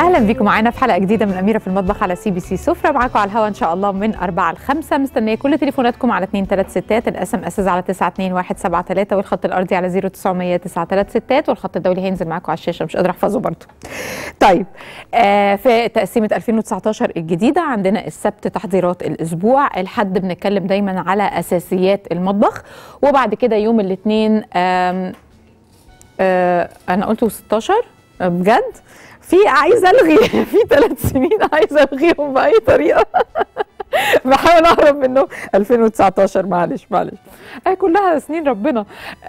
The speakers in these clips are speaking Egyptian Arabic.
اهلا بيكم معانا في حلقه جديده من اميره في المطبخ على سي بي سي سفره معاكم على الهواء ان شاء الله من 4 ل 5 مستنيه كل تليفوناتكم على 2 3 6 الاس ام اس على 92173 والخط الارضي على 0900 936 والخط الدولي هينزل معاكم على الشاشه مش قادره احفظه برضه. طيب آه في تقسيمه 2019 الجديده عندنا السبت تحضيرات الاسبوع الحد بنتكلم دايما على اساسيات المطبخ وبعد كده يوم الاثنين آه انا قلت 16 بجد في عايزه الغي في ثلاث سنين عايزه الغيهم باي طريقه بحاول اهرب منه 2019 معلش معلش آه كلها سنين ربنا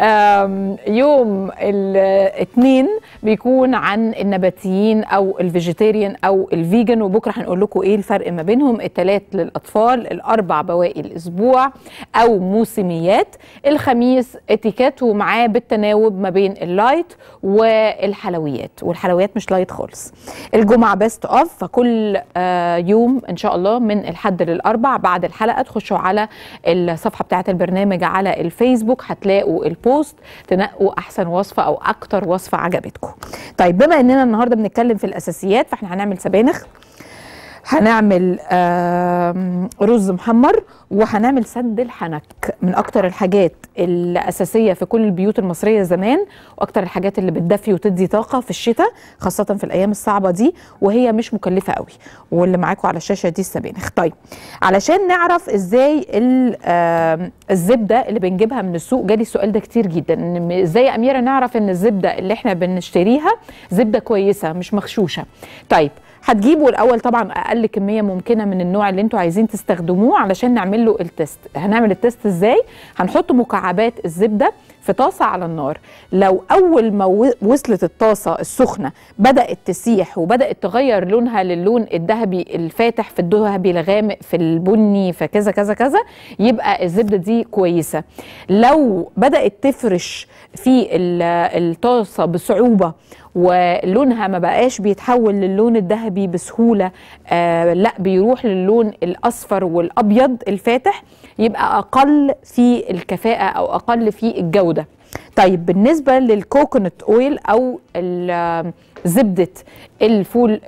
يوم الاثنين بيكون عن النباتيين او الفيجيتيريان او الفيجن وبكره هنقول لكم ايه الفرق ما بينهم الثلاث للاطفال الاربع بواقي الاسبوع او موسميات الخميس اتيكيت ومعاه بالتناوب ما بين اللايت والحلويات والحلويات مش لايت خالص الجمعه بيست اوف فكل آه يوم ان شاء الله من الحد للاربع بعد الحلقه تخشوا على الصفحه بتاعه البرنامج على الفيسبوك هتلاقوا البوست تنقوا احسن وصفه او اكتر وصفه عجبتكم طيب بما اننا النهارده بنتكلم في الاساسيات فاحنا هنعمل سبانخ هنعمل رز محمر وهنعمل سد الحنك من اكتر الحاجات الاساسيه في كل البيوت المصريه زمان واكتر الحاجات اللي بتدفي وتدي طاقه في الشتاء خاصه في الايام الصعبه دي وهي مش مكلفه قوي واللي معاكم على الشاشه دي السبانخ طيب علشان نعرف ازاي الزبده اللي بنجيبها من السوق جالي السؤال ده كتير جدا ازاي يا اميره نعرف ان الزبده اللي احنا بنشتريها زبده كويسه مش مغشوشه طيب هتجيبوا الاول طبعا اقل كميه ممكنه من النوع اللي انتوا عايزين تستخدموه علشان نعمل له التست هنعمل التست ازاي هنحط مكعبات الزبده في طاسه على النار لو اول ما وصلت الطاسه السخنه بدات تسيح وبدات تغير لونها للون الذهبي الفاتح في الذهبي الغامق في البني في كذا كذا كذا يبقى الزبده دي كويسه لو بدات تفرش في الطاسه بصعوبه ولونها ما بقاش بيتحول للون الذهبي بسهوله آه لا بيروح للون الاصفر والابيض الفاتح يبقى اقل في الكفاءه او اقل في الجوده طيب بالنسبه للكوكونات اويل او زبده الفول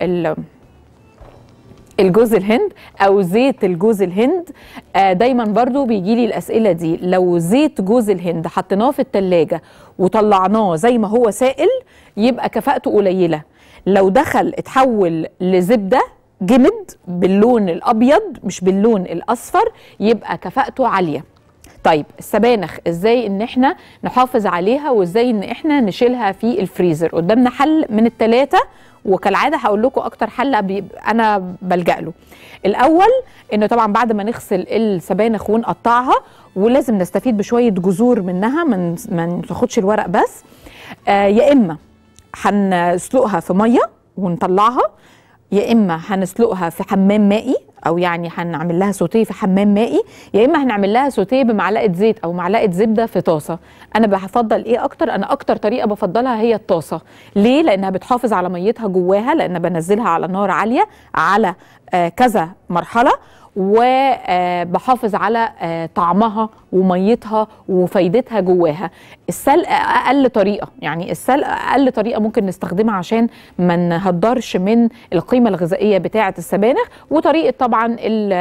الجوز الهند او زيت الجوز الهند آه دايما برضو بيجي لي الاسئله دي لو زيت جوز الهند حطيناه في التلاجة وطلعناه زي ما هو سائل يبقى كفاءته قليله لو دخل اتحول لزبده جمد باللون الابيض مش باللون الاصفر يبقى كفاءته عاليه طيب السبانخ ازاي ان احنا نحافظ عليها وازاي ان احنا نشيلها في الفريزر قدامنا حل من الثلاثه وكالعاده هقول لكم اكتر حل انا بلجا له الاول انه طبعا بعد ما نغسل السبانخ ونقطعها ولازم نستفيد بشويه جذور منها من ما ناخدش الورق بس آه يا اما هنسلقها في ميه ونطلعها يا اما هنسلقها في حمام مائي او يعني هنعمل لها سوتيه في حمام مائي يا اما هنعمل لها سوتيه بمعلقه زيت او معلقه زبده في طاسه انا بفضل ايه اكتر انا اكتر طريقه بفضلها هي الطاسه ليه لانها بتحافظ على ميتها جواها لان بنزلها على نار عاليه على آه كذا مرحله وبحافظ على طعمها وميتها وفايدتها جواها السلق اقل طريقه يعني السلق اقل طريقه ممكن نستخدمها عشان ما نهدرش من القيمه الغذائيه بتاعه السبانخ وطريقه طبعا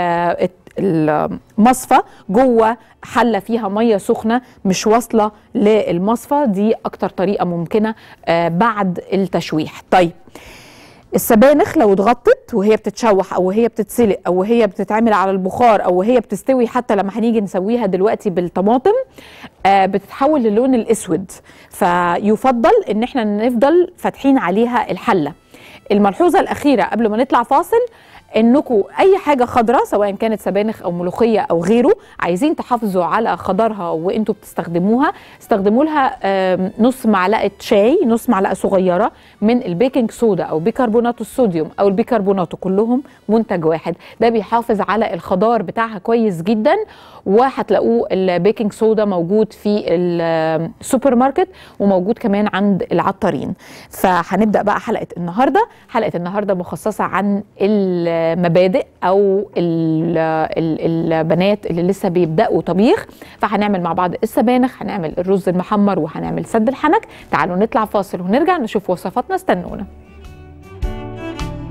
المصفى جوه حله فيها ميه سخنه مش واصله للمصفى دي اكتر طريقه ممكنه بعد التشويح طيب السبانخ لو اتغطت وهي بتتشوح او وهي بتتسلق او وهي بتتعمل على البخار او وهي بتستوي حتى لما هنيجي نسويها دلوقتي بالطماطم آه بتتحول للون الاسود فيفضل ان احنا نفضل فاتحين عليها الحله الملحوظه الاخيره قبل ما نطلع فاصل انكم اي حاجه خضراء سواء كانت سبانخ او ملوخيه او غيره عايزين تحافظوا على خضرها وانتم بتستخدموها استخدموا لها نص معلقه شاي نص معلقه صغيره من البيكنج صودا او بيكربونات الصوديوم او البيكربونات كلهم منتج واحد ده بيحافظ على الخضار بتاعها كويس جدا وهتلاقوه البيكنج صودا موجود في السوبر ماركت وموجود كمان عند العطارين فهنبدا بقى حلقه النهارده حلقه النهارده مخصصه عن المبادئ او البنات اللي لسه بيبداوا طبيخ فهنعمل مع بعض السبانخ هنعمل الرز المحمر وهنعمل سد الحنك تعالوا نطلع فاصل ونرجع نشوف وصفاتنا استنونا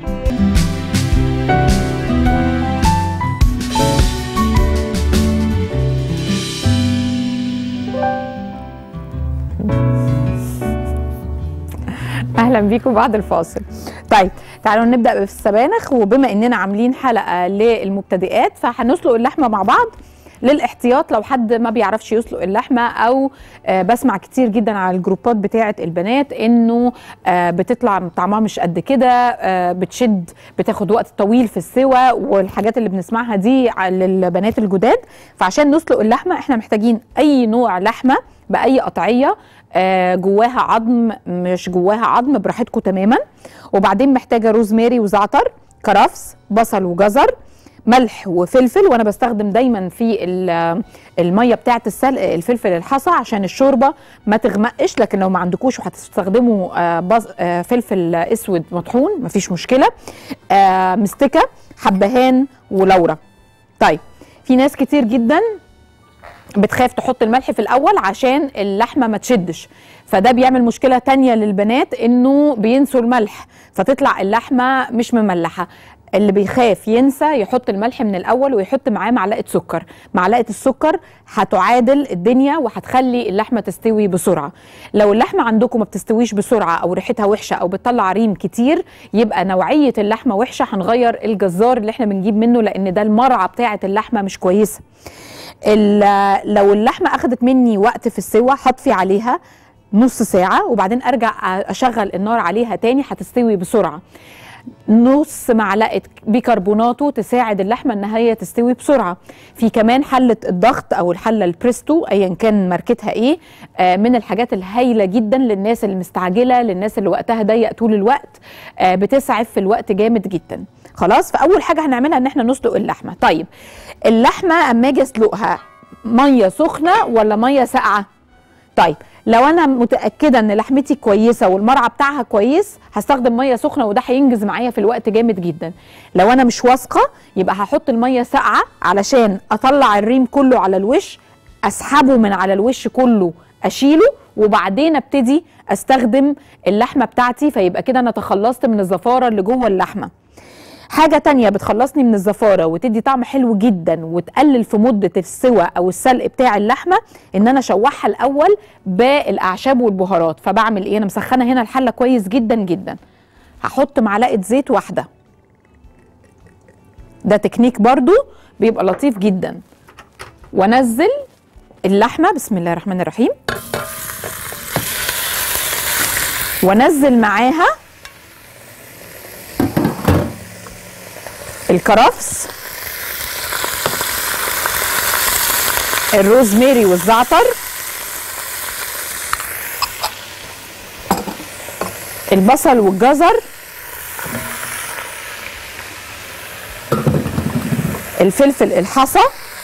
اهلا بيكم بعد الفاصل طيب تعالوا نبدا بالسبانخ وبما اننا عاملين حلقه للمبتدئات فهنسلق اللحمه مع بعض للاحتياط لو حد ما بيعرفش يسلق اللحمه او آه بسمع كتير جدا على الجروبات بتاعه البنات انه آه بتطلع طعمها مش قد كده آه بتشد بتاخد وقت طويل في السوى والحاجات اللي بنسمعها دي للبنات الجداد فعشان نسلق اللحمه احنا محتاجين اي نوع لحمه باي قطعيه آه جواها عظم مش جواها عظم براحتكم تماما وبعدين محتاجه روزماري وزعتر كرفس بصل وجزر ملح وفلفل وانا بستخدم دايما في الميه بتاعه السلق الفلفل الحصى عشان الشوربه ما تغمقش لكن لو ما عندكوش وهتستخدموا آه آه فلفل اسود مطحون مفيش مشكله مستكه حبهان ولورا طيب في ناس كتير جدا بتخاف تحط الملح في الاول عشان اللحمه ما تشدش فده بيعمل مشكله تانية للبنات انه بينسوا الملح فتطلع اللحمه مش مملحه اللي بيخاف ينسى يحط الملح من الاول ويحط معاه معلقه سكر معلقه السكر هتعادل الدنيا وهتخلي اللحمه تستوي بسرعه لو اللحمه عندكم ما بتستويش بسرعه او ريحتها وحشه او بتطلع ريم كتير يبقى نوعيه اللحمه وحشه هنغير الجزار اللي احنا بنجيب منه لان ده المرعى بتاعه اللحمه مش كويسه لو اللحمه اخذت مني وقت في السوا هطفي عليها نص ساعه وبعدين ارجع اشغل النار عليها تاني هتستوي بسرعه نص معلقه بيكربوناتو تساعد اللحمه ان هي تستوي بسرعه في كمان حله الضغط او الحله البريستو ايا كان ماركتها ايه آه من الحاجات الهايله جدا للناس اللي مستعجله للناس اللي وقتها ضيق طول الوقت آه بتسعف في الوقت جامد جدا خلاص فاول حاجه هنعملها ان احنا نسلق اللحمه طيب اللحمه اما اجي اسلقها ميه سخنه ولا ميه ساقعه طيب لو انا متاكده ان لحمتي كويسه والمرعى بتاعها كويس هستخدم ميه سخنه وده هينجز معايا في الوقت جامد جدا لو انا مش واثقه يبقى هحط الميه ساقعه علشان اطلع الريم كله على الوش اسحبه من على الوش كله اشيله وبعدين ابتدي استخدم اللحمه بتاعتي فيبقى كده انا تخلصت من الزفاره اللي جوه اللحمه حاجة تانية بتخلصني من الزفارة وتدي طعم حلو جدا وتقلل في مدة السوى أو السلق بتاع اللحمة إن أنا أشوحها الأول بالأعشاب والبهارات فبعمل إيه أنا مسخنة هنا الحلة كويس جدا جدا هحط معلقة زيت واحدة ده تكنيك برضو بيبقى لطيف جدا وانزل اللحمة بسم الله الرحمن الرحيم وانزل معاها الكرفس الروزماري والزعتر البصل والجزر الفلفل الحصى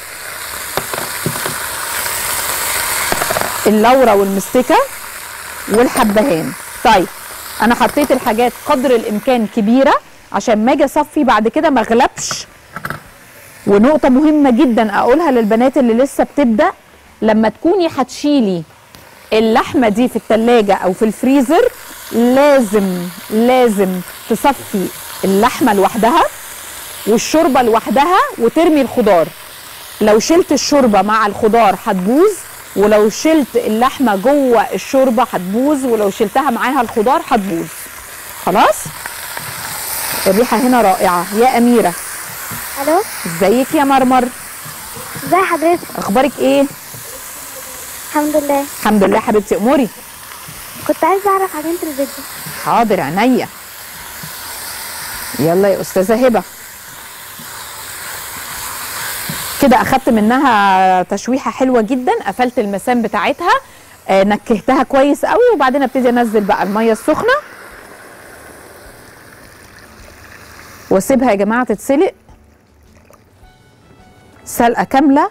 اللورة والمستكة والحبهان طيب انا حطيت الحاجات قدر الامكان كبيره عشان ما اجي اصفي بعد كده ما اغلبش ونقطه مهمه جدا اقولها للبنات اللي لسه بتبدا لما تكوني هتشيلي اللحمه دي في التلاجة او في الفريزر لازم لازم تصفي اللحمه لوحدها والشوربه لوحدها وترمي الخضار لو شلت الشوربه مع الخضار هتبوظ ولو شلت اللحمه جوه الشوربه هتبوظ ولو شلتها معاها الخضار هتبوظ خلاص الريحه هنا رائعه يا اميره الو ازيك يا مرمر ازي حضرتك اخبارك ايه الحمد لله الحمد لله حبيبتي اموري كنت عايزه اعرف عجينه البيتزا حاضر عينيا يلا يا استاذه هبه كده اخدت منها تشويحه حلوه جدا قفلت المسام بتاعتها آه، نكهتها كويس قوي وبعدين ابتدي انزل بقى الميه السخنه واسيبها يا جماعه تتسلق سلقه كامله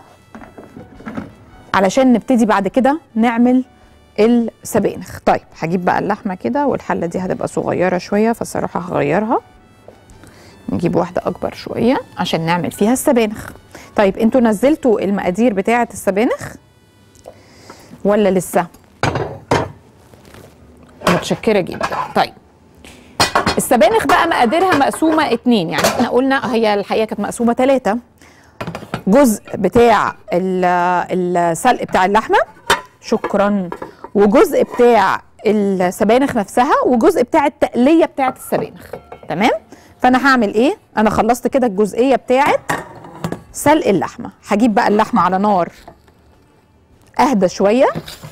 علشان نبتدي بعد كده نعمل السبانخ طيب هجيب بقى اللحمه كده والحله دي هتبقى صغيره شويه فالصراحه هغيرها نجيب واحده اكبر شويه عشان نعمل فيها السبانخ طيب انتوا نزلتوا المقادير بتاعه السبانخ ولا لسه متشكره جدا طيب السبانخ بقى مقاديرها مقسومه اتنين يعني احنا قلنا هي الحقيقه كانت مقسومه ثلاثه جزء بتاع ال- السلق بتاع اللحمه شكرا وجزء بتاع السبانخ نفسها وجزء بتاع التقليه بتاعه السبانخ تمام فانا هعمل ايه انا خلصت كده الجزئيه بتاعه سلق اللحمه هجيب بقى اللحمه على نار اهدى شويه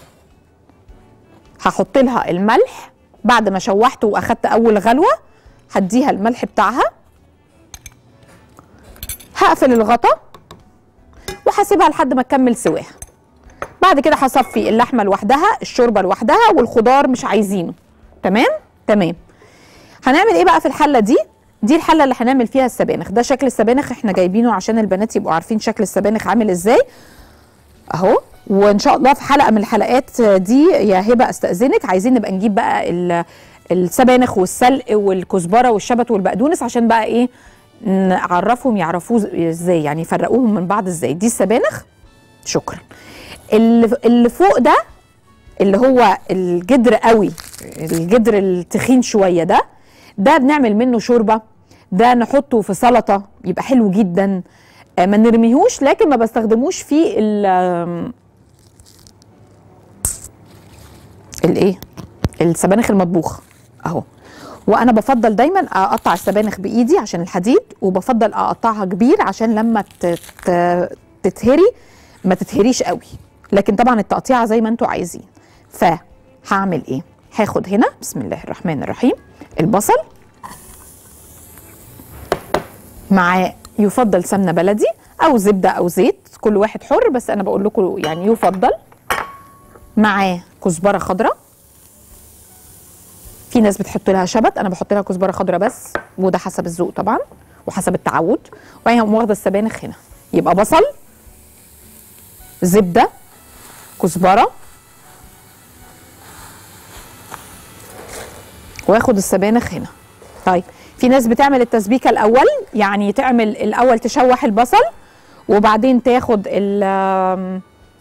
هحط لها الملح بعد ما شوحته واخدت اول غلوه هديها الملح بتاعها هقفل الغطا وهسيبها لحد ما تكمل سواها بعد كده هصفي اللحمه لوحدها الشوربه لوحدها والخضار مش عايزينه تمام تمام هنعمل ايه بقى في الحله دي دي الحله اللي هنعمل فيها السبانخ ده شكل السبانخ احنا جايبينه عشان البنات يبقوا عارفين شكل السبانخ عامل ازاي اهو وان شاء الله في حلقه من الحلقات دي يا هبه استاذنك عايزين نبقى نجيب بقى ال- السبانخ والسلق والكزبره والشبت والبقدونس عشان بقى ايه نعرفهم يعرفوه ازاي يعني يفرقوهم من بعض ازاي دي السبانخ شكرا اللي اللي فوق ده اللي هو الجدر قوي الجدر التخين شويه ده ده بنعمل منه شوربه ده نحطه في سلطه يبقى حلو جدا آه، ما نرميهوش لكن ما بستخدموش في ال آم، الايه السبانخ المطبوخ اهو وانا بفضل دايما اقطع السبانخ بايدي عشان الحديد وبفضل اقطعها كبير عشان لما تت- تتهري ما تتهريش قوي لكن طبعا التقطيعه زي ما انتوا عايزين فهعمل ايه هاخد هنا بسم الله الرحمن الرحيم البصل مع يفضل سمنه بلدي او زبده او زيت كل واحد حر بس انا بقول لكم يعني يفضل معاه كزبره خضراء في ناس بتحط لها شبت انا بحط لها كزبره خضراء بس وده حسب الذوق طبعا وحسب التعود وبعدين هقوم واخده السبانخ هنا يبقى بصل زبده كزبره واخد السبانخ هنا طيب في ناس بتعمل التسبيكه الاول يعني تعمل الاول تشوح البصل وبعدين تاخد ال-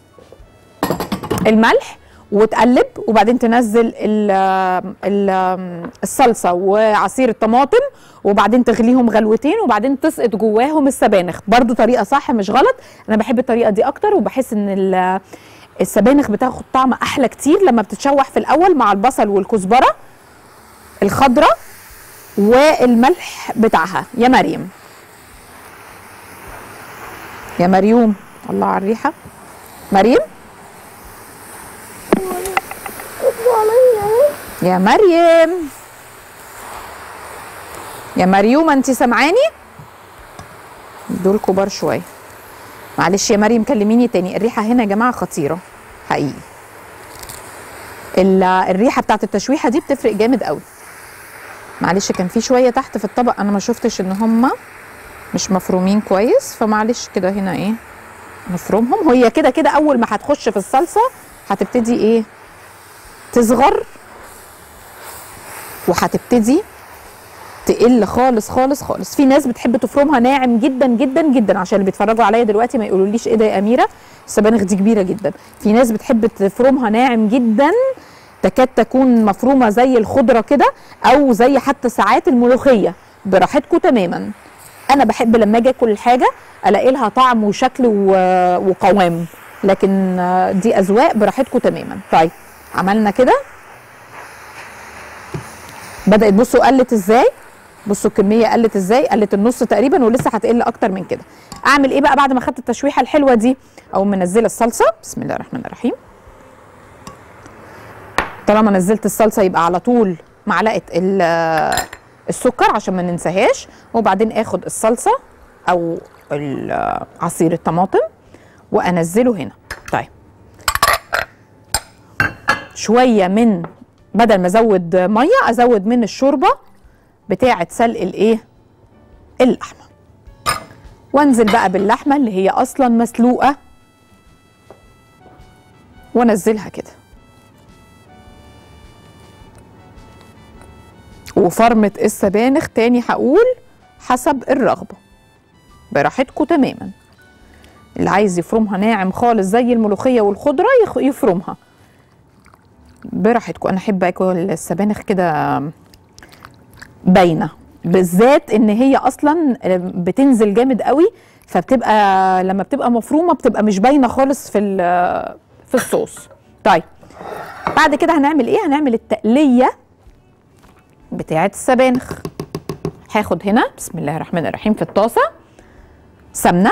الملح وتقلب وبعدين تنزل ال ال الصلصه وعصير الطماطم وبعدين تغليهم غلوتين وبعدين تسقط جواهم السبانخ برضو طريقه صح مش غلط انا بحب الطريقه دي اكتر وبحس ان ال- السبانخ بتاخد طعم احلى كتير لما بتتشوح في الاول مع البصل والكزبره الخضراء والملح بتاعها يا مريم يا مريوم الله على الريحه مريم يا مريم يا مريوم انت سامعاني دول كبار شويه معلش يا مريم كلميني تاني الريحه هنا يا جماعه خطيره حقيقي ال- الريحه بتاعت التشويحه دي بتفرق جامد قوي معلش كان في شويه تحت في الطبق انا ما شفتش ان هم مش مفرومين كويس فمعلش كده هنا ايه نفرمهم هي كده كده اول ما هتخش في الصلصه هتبتدي ايه تصغر وهتبتدي تقل خالص خالص خالص في ناس بتحب تفرمها ناعم جدا جدا جدا عشان اللي بيتفرجوا عليا دلوقتي ما يقولوليش ايه ده يا اميره السبانخ دي كبيره جدا في ناس بتحب تفرمها ناعم جدا تكاد تكون مفرومه زي الخضره كده او زي حتى ساعات الملوخيه براحتكم تماما انا بحب لما اجي اكل الحاجه الاقي لها طعم وشكل و- وقوام لكن آه، دي اذواق براحتكم تماما طيب عملنا كده بدات بصوا قلت ازاي بصوا الكميه قلت ازاي قلت النص تقريبا ولسه هتقل اكتر من كده اعمل ايه بقى بعد ما خدت التشويحه الحلوه دي او منزله الصلصه بسم الله الرحمن الرحيم طالما نزلت الصلصه يبقى على طول معلقه ال- السكر عشان ما ننساهاش وبعدين اخد الصلصه او ال- عصير الطماطم وانزله هنا طيب شويه من بدل ما ازود ميه ازود من الشوربه بتاعه سلق الايه اللحمه وانزل بقى باللحمه اللي هي اصلا مسلوقه وانزلها كده وفرمة السبانخ تاني هقول حسب الرغبة براحتكم تماما اللي عايز يفرمها ناعم خالص زي الملوخية والخضرة يخ- يفرمها براحتكم انا احب اكل السبانخ كده باينه بالذات ان هي اصلا بتنزل جامد قوي فبتبقى لما بتبقى مفرومه بتبقى مش باينه خالص في ال- في الصوص طيب بعد كده هنعمل ايه هنعمل التقليه بتاعه السبانخ هاخد هنا بسم الله الرحمن الرحيم في الطاسه سمنه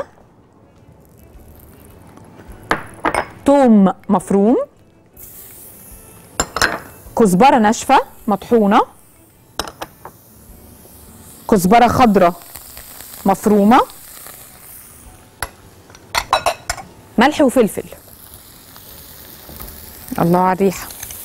توم مفروم كزبره ناشفه مطحونه كزبره خضراء مفرومه ملح وفلفل الله على الريحه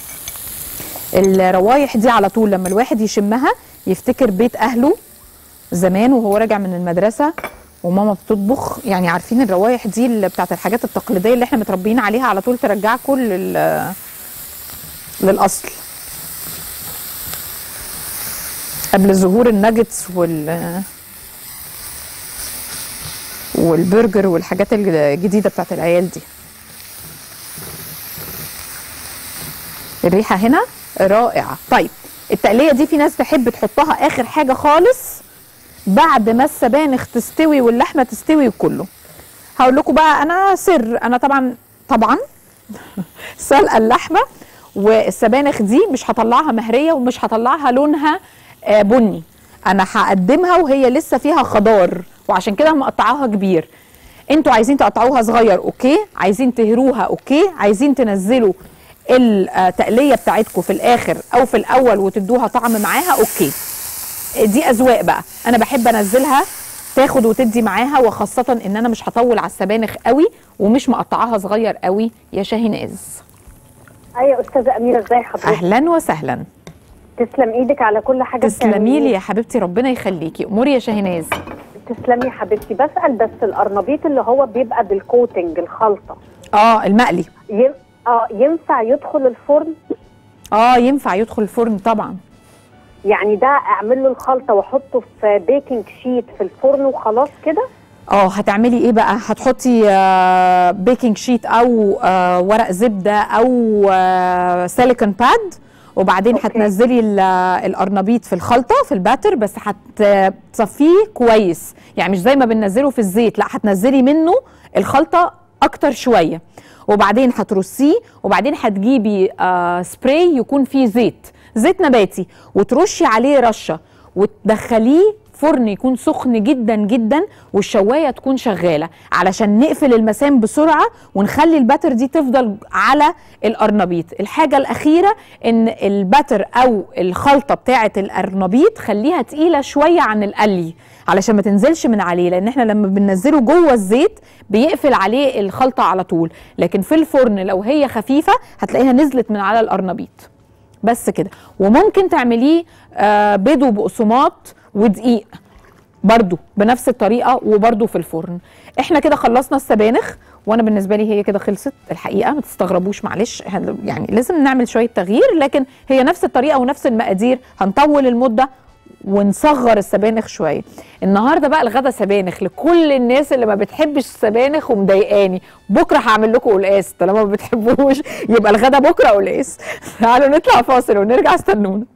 الروايح دي على طول لما الواحد يشمها يفتكر بيت اهله زمان وهو راجع من المدرسه وماما بتطبخ يعني عارفين الروايح دي اللي بتاعت الحاجات التقليديه اللي احنا متربيين عليها على طول ترجعكم لل للاصل قبل ظهور الناجتس وال والبرجر والحاجات الجديده بتاعت العيال دي الريحه هنا رائعه طيب التقليه دي في ناس تحب تحطها اخر حاجه خالص بعد ما السبانخ تستوي واللحمه تستوي وكله هقول لكم بقى انا سر انا طبعا طبعا سلقه اللحمه والسبانخ دي مش هطلعها مهريه ومش هطلعها لونها آه، بني انا هقدمها وهي لسه فيها خضار وعشان كده مقطعاها كبير انتوا عايزين تقطعوها صغير اوكي عايزين تهروها اوكي عايزين تنزلوا التقليه بتاعتكم في الاخر او في الاول وتدوها طعم معاها اوكي دي اذواق بقى انا بحب انزلها تاخد وتدي معاها وخاصه ان انا مش هطول على السبانخ قوي ومش مقطعاها صغير قوي يا شاهيناز ايوه استاذه اميره ازي حضرتك اهلا وسهلا تسلم ايدك على كل حاجه تسلمي بتعمليها. لي يا حبيبتي ربنا يخليكي اموري يا شاهيناز تسلمي يا حبيبتي بسال بس القرنبيط اللي هو بيبقى بالكوتنج الخلطه اه المقلي ين... اه ينفع يدخل الفرن اه ينفع يدخل الفرن طبعا يعني ده اعمل له الخلطه واحطه في بيكنج شيت في الفرن وخلاص كده اه هتعملي ايه بقى هتحطي آه، بيكنج شيت او آه، ورق زبده او آه، سيليكون باد وبعدين أوكي. هتنزلي ال- القرنبيط في الخلطه في الباتر بس هتصفيه كويس يعني مش زي ما بننزله في الزيت لا هتنزلي منه الخلطه اكتر شويه وبعدين هترصيه وبعدين هتجيبي آه سبراي يكون فيه زيت زيت نباتي وترشي عليه رشه وتدخليه فرن يكون سخن جدا جدا والشوايه تكون شغاله علشان نقفل المسام بسرعه ونخلي الباتر دي تفضل على القرنبيط الحاجه الاخيره ان الباتر او الخلطه بتاعه القرنبيط خليها تقيله شويه عن القلي علشان ما تنزلش من عليه لان احنا لما بننزله جوه الزيت بيقفل عليه الخلطه على طول لكن في الفرن لو هي خفيفه هتلاقيها نزلت من على القرنبيط بس كده وممكن تعمليه آه، بيض وبقسماط ودقيق برضو بنفس الطريقه وبرضو في الفرن احنا كده خلصنا السبانخ وانا بالنسبه لي هي كده خلصت الحقيقه ما تستغربوش معلش هن- يعني لازم نعمل شويه تغيير لكن هي نفس الطريقه ونفس المقادير هنطول المده ونصغر السبانخ شويه النهارده بقى الغدا سبانخ لكل الناس اللي ما بتحبش السبانخ ومضايقاني بكره هعمل لكم قلقاس طالما ما بتحبوش يبقى الغدا بكره قلقاس تعالوا نطلع فاصل ونرجع استنونا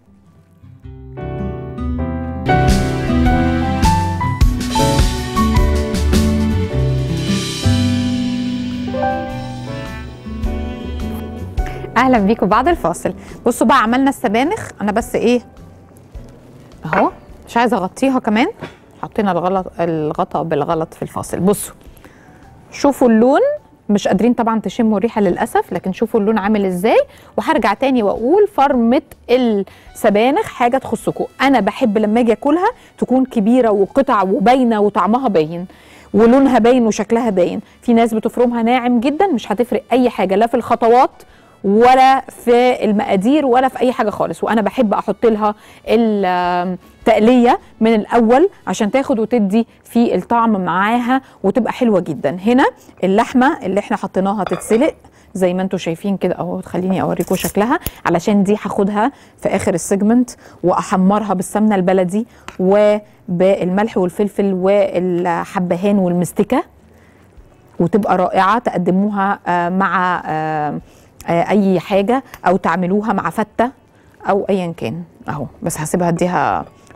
اهلا بيكم بعد الفاصل بصوا بقى عملنا السبانخ انا بس ايه اهو مش عايزه اغطيها كمان حطينا الغلط الغطا بالغلط في الفاصل بصوا شوفوا اللون مش قادرين طبعا تشموا الريحه للاسف لكن شوفوا اللون عامل ازاي وهرجع تاني واقول فرمه السبانخ حاجه تخصكم انا بحب لما اجي اكلها تكون كبيره وقطع وباينه وطعمها باين ولونها باين وشكلها باين في ناس بتفرمها ناعم جدا مش هتفرق اي حاجه لا في الخطوات ولا في المقادير ولا في اي حاجه خالص وانا بحب احط لها التقليه من الاول عشان تاخد وتدي في الطعم معاها وتبقى حلوه جدا هنا اللحمه اللي احنا حطيناها تتسلق زي ما انتم شايفين كده اهو خليني اوريكم شكلها علشان دي هاخدها في اخر السيجمنت واحمرها بالسمنه البلدي وبالملح والفلفل والحبهان والمستكه وتبقى رائعه تقدموها آه، مع آه، آه، اي حاجه او تعملوها مع فته او ايا كان اهو بس هسيبها اديها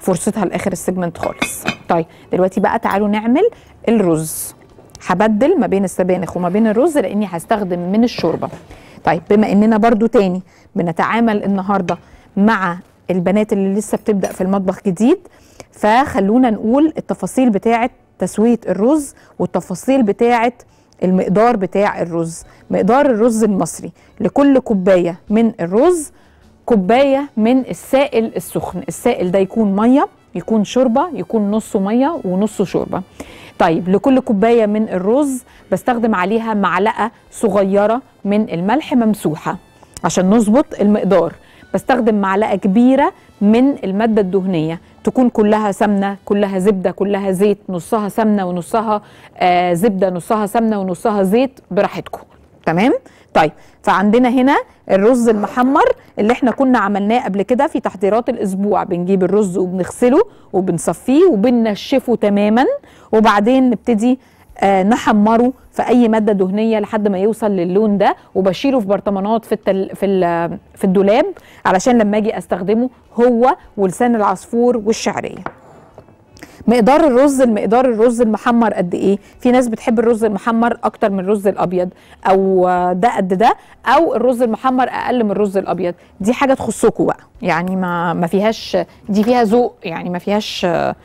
فرصتها لاخر السيجمنت خالص طيب دلوقتي بقى تعالوا نعمل الرز هبدل ما بين السبانخ وما بين الرز لاني هستخدم من الشوربه طيب بما اننا برضو تاني بنتعامل النهارده مع البنات اللي لسه بتبدا في المطبخ جديد فخلونا نقول التفاصيل بتاعه تسويه الرز والتفاصيل بتاعه المقدار بتاع الرز مقدار الرز المصري لكل كوبايه من الرز كوبايه من السائل السخن السائل ده يكون ميه يكون شوربه يكون نصه ميه ونصه شوربه طيب لكل كوبايه من الرز بستخدم عليها معلقه صغيره من الملح ممسوحه عشان نظبط المقدار بستخدم معلقه كبيره من الماده الدهنيه تكون كلها سمنه كلها زبده كلها زيت نصها سمنه ونصها آه زبده نصها سمنه ونصها زيت براحتكم تمام طيب فعندنا هنا الرز المحمر اللي احنا كنا عملناه قبل كده في تحضيرات الاسبوع بنجيب الرز وبنغسله وبنصفيه وبننشفه تماما وبعدين نبتدي آه نحمره في اي ماده دهنيه لحد ما يوصل للون ده وبشيله في برطمانات في التل في ال- في الدولاب علشان لما اجي استخدمه هو ولسان العصفور والشعريه مقدار الرز المقدار الرز المحمر قد ايه في ناس بتحب الرز المحمر اكتر من الرز الابيض او آه، ده قد ده او الرز المحمر اقل من الرز الابيض دي حاجه تخصكم بقى يعني ما ما فيهاش دي فيها ذوق يعني ما فيهاش آه،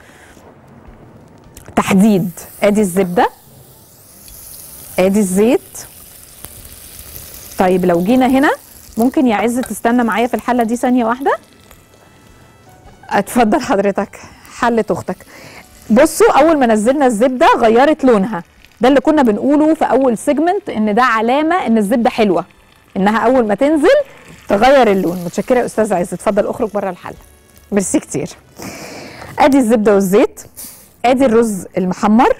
تحديد ادي الزبده ادي الزيت طيب لو جينا هنا ممكن يا عز تستنى معايا في الحله دي ثانيه واحده اتفضل حضرتك حلة اختك بصوا اول ما نزلنا الزبده غيرت لونها ده اللي كنا بنقوله في اول سيجمنت ان ده علامه ان الزبده حلوه انها اول ما تنزل تغير اللون متشكره يا استاذ عز اتفضل اخرج بره الحله ميرسي كتير ادي الزبده والزيت ادي الرز المحمر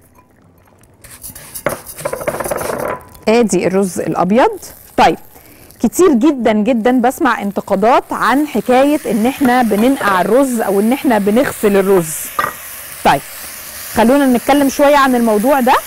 ادي الرز الابيض طيب كتير جدا جدا بسمع انتقادات عن حكايه ان احنا بننقع الرز او ان احنا بنغسل الرز طيب خلونا نتكلم شويه عن الموضوع ده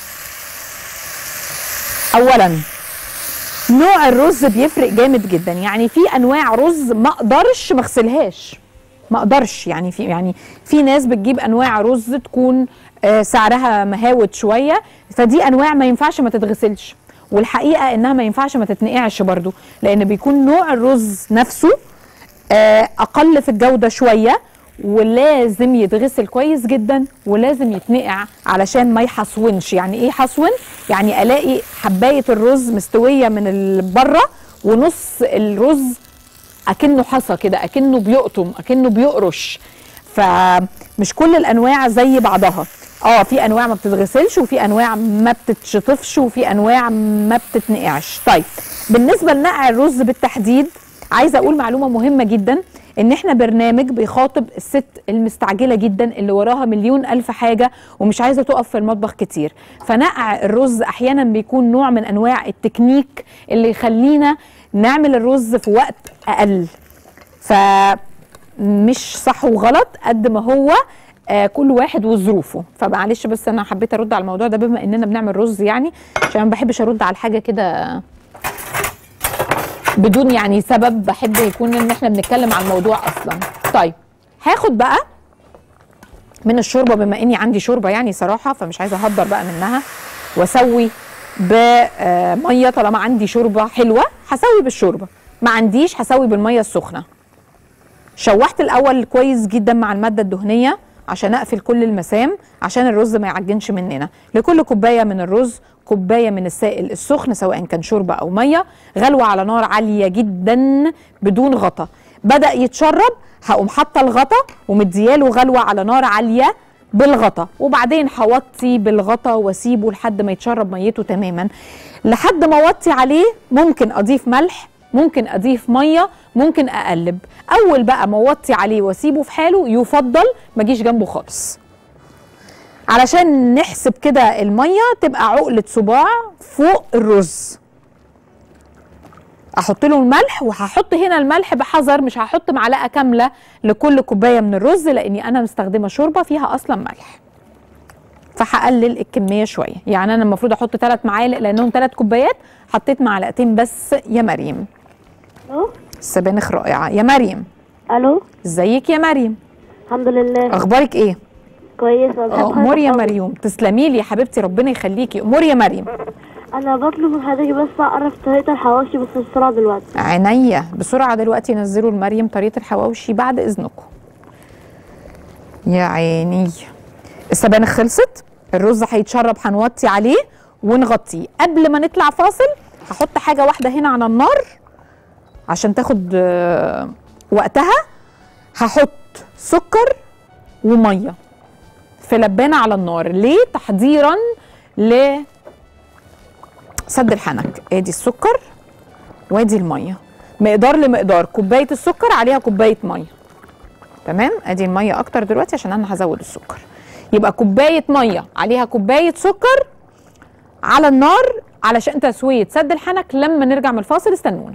اولا نوع الرز بيفرق جامد جدا يعني في انواع رز ما اقدرش ما اغسلهاش ما اقدرش يعني في يعني في ناس بتجيب انواع رز تكون آه، سعرها مهاوت شويه فدي انواع ما ينفعش ما تتغسلش والحقيقه انها ما ينفعش ما تتنقعش برضو لان بيكون نوع الرز نفسه آه، اقل في الجوده شويه ولازم يتغسل كويس جدا ولازم يتنقع علشان ما يحصونش يعني ايه حصون يعني الاقي حبايه الرز مستويه من ال- بره ونص الرز اكنه حصى كده اكنه بيقطم اكنه بيقرش فمش كل الانواع زي بعضها اه في انواع ما بتتغسلش وفي انواع ما بتتشطفش وفي انواع ما بتتنقعش طيب بالنسبه لنقع الرز بالتحديد عايزه اقول معلومه مهمه جدا ان احنا برنامج بيخاطب الست المستعجله جدا اللي وراها مليون الف حاجه ومش عايزه تقف في المطبخ كتير فنقع الرز احيانا بيكون نوع من انواع التكنيك اللي يخلينا نعمل الرز في وقت اقل فمش صح وغلط قد ما هو آه كل واحد وظروفه فمعلش بس انا حبيت ارد على الموضوع ده بما اننا بنعمل رز يعني عشان ما بحبش ارد على حاجه كده بدون يعني سبب بحب يكون ان احنا بنتكلم عن الموضوع اصلا طيب هاخد بقى من الشوربه بما اني عندي شوربه يعني صراحه فمش عايزه اهدر بقى منها واسوي بميه طالما عندي شوربه حلوه هسوي بالشوربه ما عنديش هسوي بالميه السخنه شوحت الاول كويس جدا مع الماده الدهنيه عشان اقفل كل المسام عشان الرز ما يعجنش مننا لكل كوبايه من الرز كوبايه من السائل السخن سواء كان شوربه او ميه غلوه على نار عاليه جدا بدون غطا بدا يتشرب هقوم حاطه الغطا ومدياله غلوه على نار عاليه بالغطا وبعدين هوطي بالغطا واسيبه لحد ما يتشرب ميته تماما لحد ما اوطي عليه ممكن اضيف ملح ممكن اضيف ميه ممكن اقلب اول بقى ما اوطي عليه واسيبه في حاله يفضل ما اجيش جنبه خالص علشان نحسب كده الميه تبقى عقله صباع فوق الرز احط له الملح وهحط هنا الملح بحذر مش هحط معلقه كامله لكل كوبايه من الرز لاني انا مستخدمه شوربه فيها اصلا ملح فهقلل الكميه شويه يعني انا المفروض احط ثلاث معالق لانهم ثلاث كوبايات حطيت معلقتين بس يا مريم الو السبانخ رائعه يا مريم الو ازيك يا مريم الحمد لله اخبارك ايه كويسة بحب امور حضرتك يا أوي. مريم تسلمي لي يا حبيبتي ربنا يخليكي امور يا مريم أنا بطلب من حضرتك بس أعرف طريقة الحواوشي بس بسرعة دلوقتي عينيا بسرعه دلوقتي نزلوا لمريم طريقه الحواوشي بعد اذنكم يا عيني السبانخ خلصت الرز هيتشرب هنوطي عليه ونغطيه قبل ما نطلع فاصل هحط حاجه واحده هنا على النار عشان تاخد آه، وقتها هحط سكر وميه في لبانه على النار ليه تحضيرا ل سد الحنك ادي السكر وادي الميه مقدار لمقدار كوبايه السكر عليها كوبايه ميه تمام ادي الميه اكتر دلوقتي عشان انا هزود السكر يبقى كوبايه ميه عليها كوبايه سكر على النار علشان تسويه سد الحنك لما نرجع من الفاصل استنونا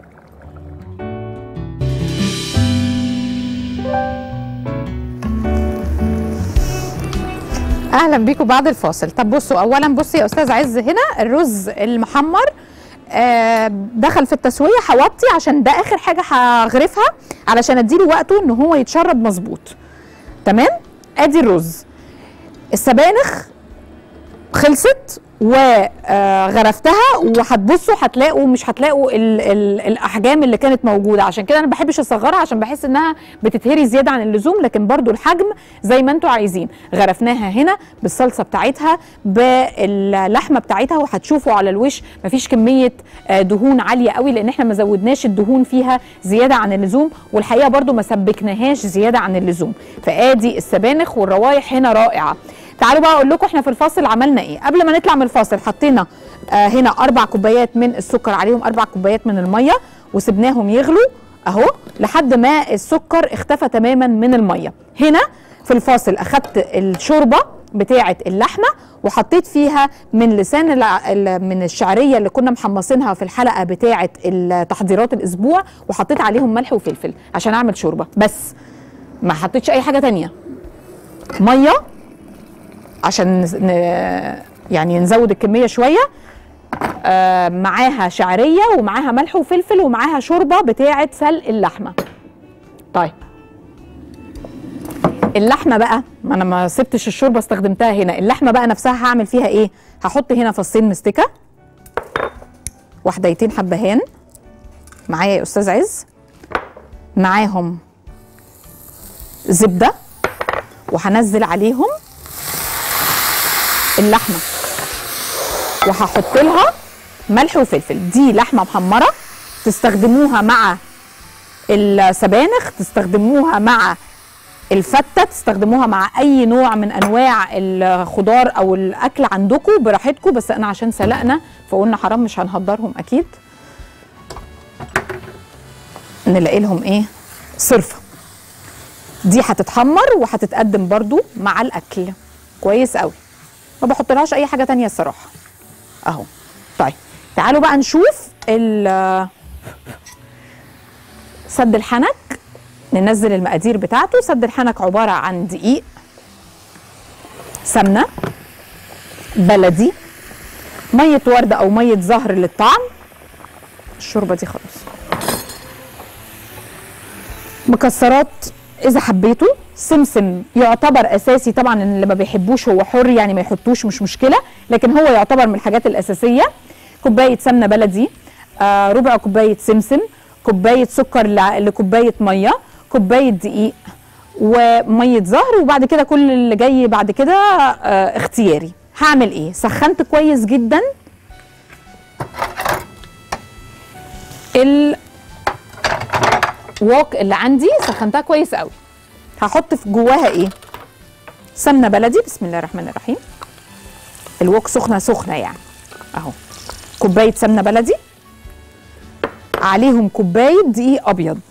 اهلا بيكم بعد الفاصل طب بصوا اولا بصي يا استاذ عز هنا الرز المحمر آه، دخل في التسويه هوطي عشان ده اخر حاجه هغرفها علشان اديله وقته ان هو يتشرب مظبوط تمام ادي الرز السبانخ خلصت وغرفتها وهتبصوا هتلاقوا مش هتلاقوا ال ال الاحجام اللي كانت موجوده عشان كده انا ما بحبش اصغرها عشان بحس انها بتتهري زياده عن اللزوم لكن برضو الحجم زي ما انتوا عايزين غرفناها هنا بالصلصه بتاعتها باللحمه بتاعتها وهتشوفوا على الوش مفيش كميه آه، دهون عاليه قوي لان احنا ما زودناش الدهون فيها زياده عن اللزوم والحقيقه برضو ما سبكناهاش زياده عن اللزوم فادي السبانخ والروايح هنا رائعه تعالوا بقى اقول لكم احنا في الفاصل عملنا ايه قبل ما نطلع من الفاصل حطينا آه هنا اربع كوبايات من السكر عليهم اربع كوبايات من الميه وسبناهم يغلوا اهو لحد ما السكر اختفى تماما من الميه هنا في الفاصل اخدت الشوربه بتاعه اللحمه وحطيت فيها من لسان الع- ال- من الشعريه اللي كنا محمصينها في الحلقه بتاعه تحضيرات الاسبوع وحطيت عليهم ملح وفلفل عشان اعمل شوربه بس ما حطيتش اي حاجه تانية ميه عشان نز- ن- يعني نزود الكميه شويه آه معاها شعريه ومعاها ملح وفلفل ومعاها شوربه بتاعه سلق اللحمه طيب اللحمه بقى ما انا ما سبتش الشوربه استخدمتها هنا اللحمه بقى نفسها هعمل فيها ايه هحط هنا فصين مستكه وحديتين حبهان معايا يا استاذ عز معاهم زبده وهنزل عليهم اللحمه وهحط لها ملح وفلفل دي لحمه محمره تستخدموها مع السبانخ تستخدموها مع الفته تستخدموها مع اي نوع من انواع الخضار او الاكل عندكم براحتكم بس انا عشان سلقنا فقلنا حرام مش هنهدرهم اكيد نلاقي لهم ايه صرفه دي هتتحمر وهتتقدم برضو مع الاكل كويس قوي ما بحط لهاش اي حاجه تانية الصراحه اهو طيب تعالوا بقى نشوف ال- سد الحنك ننزل المقادير بتاعته سد الحنك عباره عن دقيق سمنه بلدي ميه ورد او ميه زهر للطعم الشوربه دي خلاص مكسرات اذا حبيتوا سمسم يعتبر اساسي طبعا اللي ما بيحبوش هو حر يعني ما يحطوش مش مشكله لكن هو يعتبر من الحاجات الاساسيه كوبايه سمنه بلدي آه ربع كوبايه سمسم كوبايه سكر ل- لكوبايه ميه كوبايه دقيق وميه زهر وبعد كده كل اللي جاي بعد كده آه اختياري هعمل ايه سخنت كويس جدا ال واك اللي عندي سخنتها كويس قوي هحط في جواها ايه سمنه بلدي بسم الله الرحمن الرحيم الوك سخنه سخنه يعني اهو كوبايه سمنه بلدي عليهم كوبايه دقيق ابيض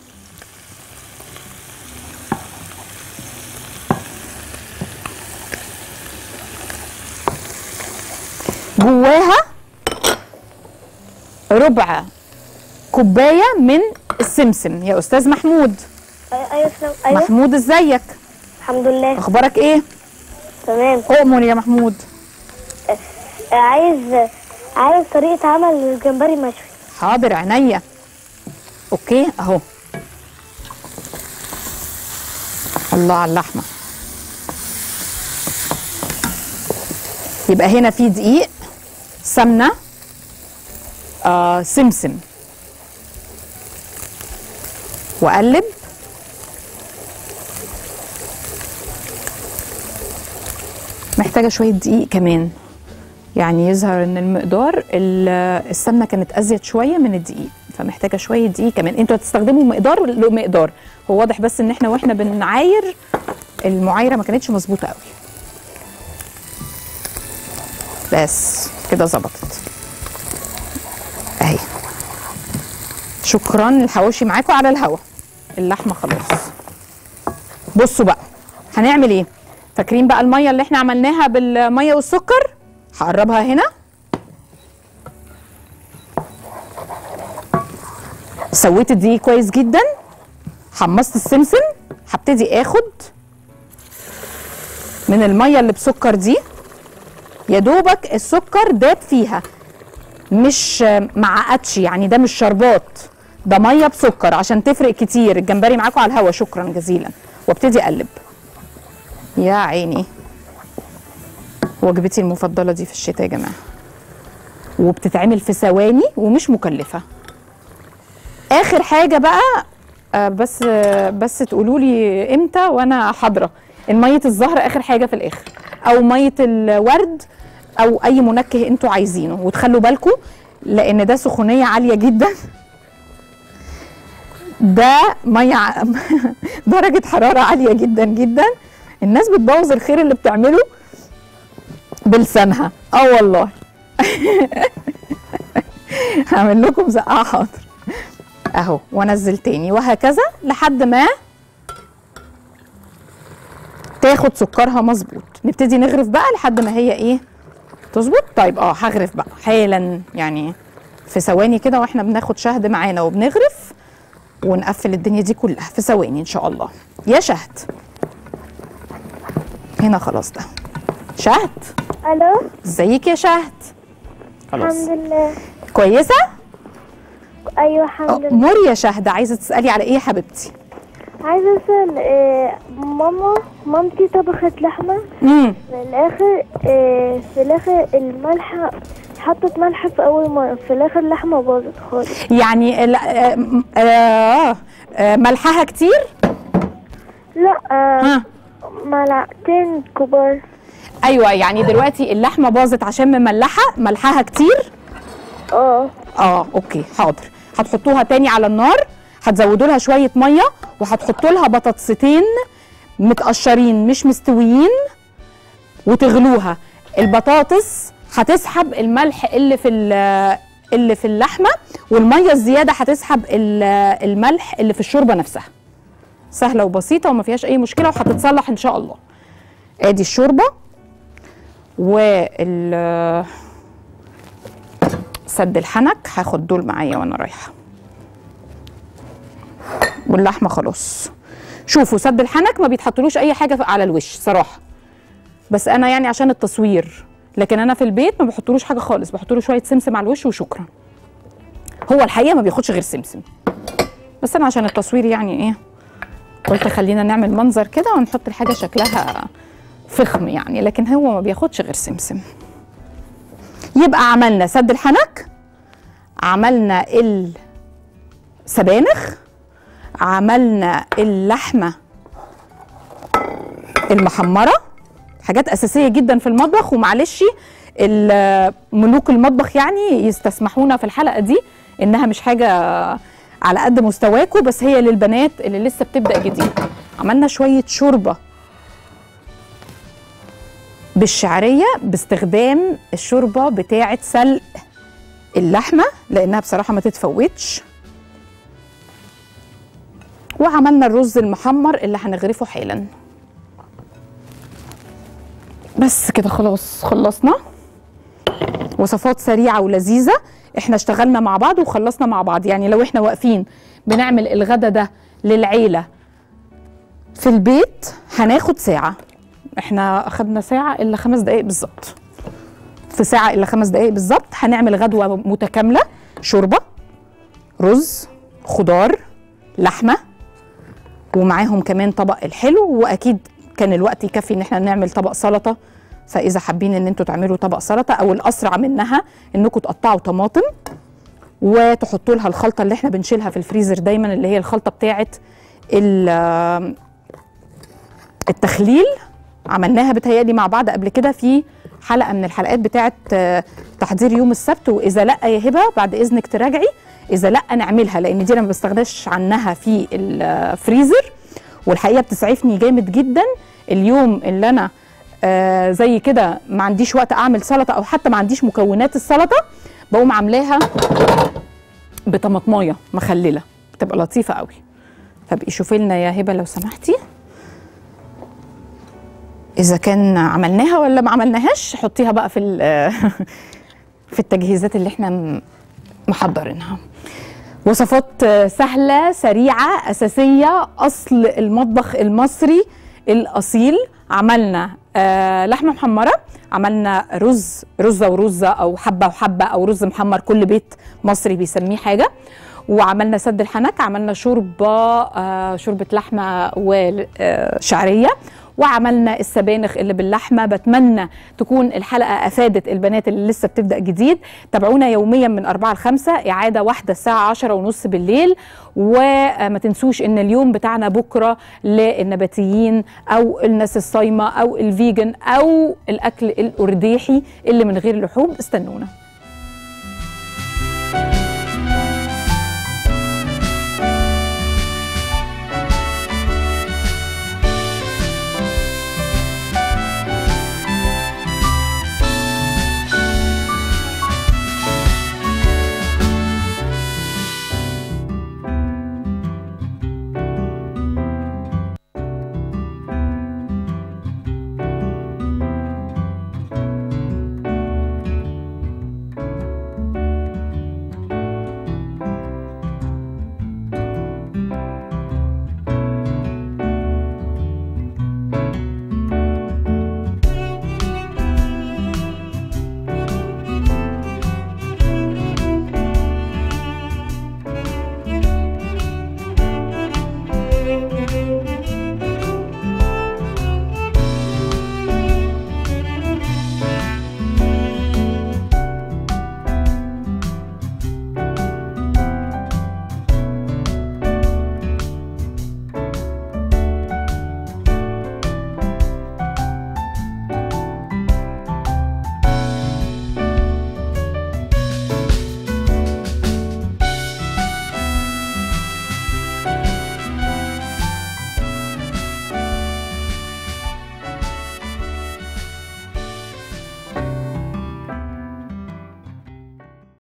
جواها ربع كوبايه من السمسم يا استاذ محمود ايوه سلام ايوه محمود ازيك الحمد لله اخبارك ايه تمام اؤمر يا محمود آه، عايز عايز طريقة عمل الجمبري مشوي حاضر عينيا اوكي اهو الله على اللحمه يبقى هنا في دقيق سمنه آه سمسم واقلب محتاجه شويه دقيق كمان يعني يظهر ان المقدار ال- السمنه كانت ازيد شويه من الدقيق فمحتاجه شويه دقيق كمان انتوا هتستخدموا مقدار له مقدار هو واضح بس ان احنا واحنا بنعاير المعايره ما كانتش مظبوطه قوي بس كده ظبطت اهي شكرا الحواوشي معاكم على الهوا اللحمه خلاص بصوا بقى هنعمل ايه فاكرين بقى الميه اللي احنا عملناها بالميه والسكر هقربها هنا سويت الدقيق كويس جدا حمصت السمسم هبتدي اخد من الميه اللي بسكر دي يا دوبك السكر داب فيها مش معقدش يعني ده مش شربات ده ميه بسكر عشان تفرق كتير الجمبري معاكم على الهوا شكرا جزيلا وابتدي اقلب يا عيني وجبتي المفضله دي في الشتاء يا جماعه وبتتعمل في ثواني ومش مكلفه اخر حاجه بقى آه، بس آه، بس تقولوا لي امتى وانا حاضره الميه الزهر اخر حاجه في الاخر او ميه الورد او اي منكه انتوا عايزينه وتخلوا بالكم لان ده سخونيه عاليه جدا ده ميه ع- درجه حراره عاليه جدا جدا الناس بتبوظ الخير اللي بتعمله بلسانها اه والله هعمل لكم زقه حاضر اهو وانزل تاني وهكذا لحد ما تاخد سكرها مظبوط نبتدي نغرف بقى لحد ما هي ايه تظبط طيب اه هغرف بقى حالا يعني في ثواني كده واحنا بناخد شهد معانا وبنغرف ونقفل الدنيا دي كلها في ثواني ان شاء الله يا شهد هنا خلاص ده شهد الو ازيك يا شهد خلاص الحمد لله كويسه ايوه الحمد لله مر يا شهد عايزه تسالي على ايه يا حبيبتي عايزه اسال آه، ماما مامتي طبخت لحمه امم في الاخر آه، في الاخر الملح حطت ملح في اول مره في الاخر اللحمه باظت خالص يعني ال- آه آه آه ملحها كتير لا آه، ها ملعقتين كبار ايوه يعني دلوقتي اللحمه باظت عشان مملحه ملحها كتير اه اه اوكي حاضر هتحطوها تاني على النار هتزودوا لها شويه ميه وهتحطوا لها بطاطستين متقشرين مش مستويين وتغلوها البطاطس هتسحب الملح اللي في ال- اللي في اللحمه والميه الزياده هتسحب ال- الملح اللي في الشوربه نفسها سهله وبسيطه وما فيهاش اي مشكله وهتتصلح ان شاء الله ادي الشوربه وال سد الحنك هاخد دول معايا وانا رايحه واللحمه خلاص شوفوا سد الحنك ما بيتحطلوش اي حاجه على الوش صراحه بس انا يعني عشان التصوير لكن انا في البيت ما بحطلوش حاجه خالص بحطله شويه سمسم على الوش وشكرا هو الحقيقه ما بياخدش غير سمسم بس انا عشان التصوير يعني ايه قلت خلينا نعمل منظر كده ونحط الحاجه شكلها فخم يعني لكن هو ما بياخدش غير سمسم يبقى عملنا سد الحنك عملنا السبانخ عملنا اللحمه المحمره حاجات اساسيه جدا في المطبخ ومعلش ال- ملوك المطبخ يعني يستسمحونا في الحلقه دي انها مش حاجه على قد مستواكم بس هي للبنات اللي لسه بتبدا جديد عملنا شويه شوربه بالشعريه باستخدام الشوربه بتاعه سلق اللحمه لانها بصراحه ما تتفوتش وعملنا الرز المحمر اللي هنغرفه حالا بس كده خلاص خلصنا وصفات سريعه ولذيذه احنا اشتغلنا مع بعض وخلصنا مع بعض يعني لو احنا واقفين بنعمل الغدا ده للعيله في البيت هناخد ساعه احنا اخدنا ساعه الا خمس دقائق بالظبط في ساعه الا خمس دقائق بالظبط هنعمل غدوه متكامله شوربه رز خضار لحمه ومعاهم كمان طبق الحلو واكيد كان الوقت يكفي ان احنا نعمل طبق سلطه فاذا حابين ان انتوا تعملوا طبق سلطه او الاسرع منها انكم تقطعوا طماطم وتحطوا لها الخلطه اللي احنا بنشيلها في الفريزر دايما اللي هي الخلطه بتاعه ال- التخليل عملناها بتهيألي مع بعض قبل كده في حلقه من الحلقات بتاعه آه، تحضير يوم السبت واذا لا يا هبه بعد اذنك تراجعي اذا لا نعملها لان دي انا ما بستغناش عنها في الفريزر والحقيقه بتسعفني جامد جدا اليوم اللي انا آه زي كده ما عنديش وقت اعمل سلطه او حتى ما عنديش مكونات السلطه بقوم عاملاها بطماطمايه مخلله بتبقى لطيفه قوي فبقي شوفي لنا يا هبه لو سمحتي اذا كان عملناها ولا ما عملناهاش حطيها بقى في ال- في التجهيزات اللي احنا م- محضرينها وصفات سهله سريعه اساسيه اصل المطبخ المصري الاصيل عملنا آه لحمه محمره عملنا رز رزه ورزه او حبه وحبه او رز محمر كل بيت مصري بيسميه حاجه وعملنا سد الحنك عملنا شوربه آه شوربه لحمه وشعريه وعملنا السبانخ اللي باللحمه بتمنى تكون الحلقه افادت البنات اللي لسه بتبدا جديد تابعونا يوميا من 4 ل 5 اعاده واحده الساعه 10 ونص بالليل وما تنسوش ان اليوم بتاعنا بكره للنباتيين او الناس الصايمه او الفيجن او الاكل الارديحي اللي من غير لحوم استنونا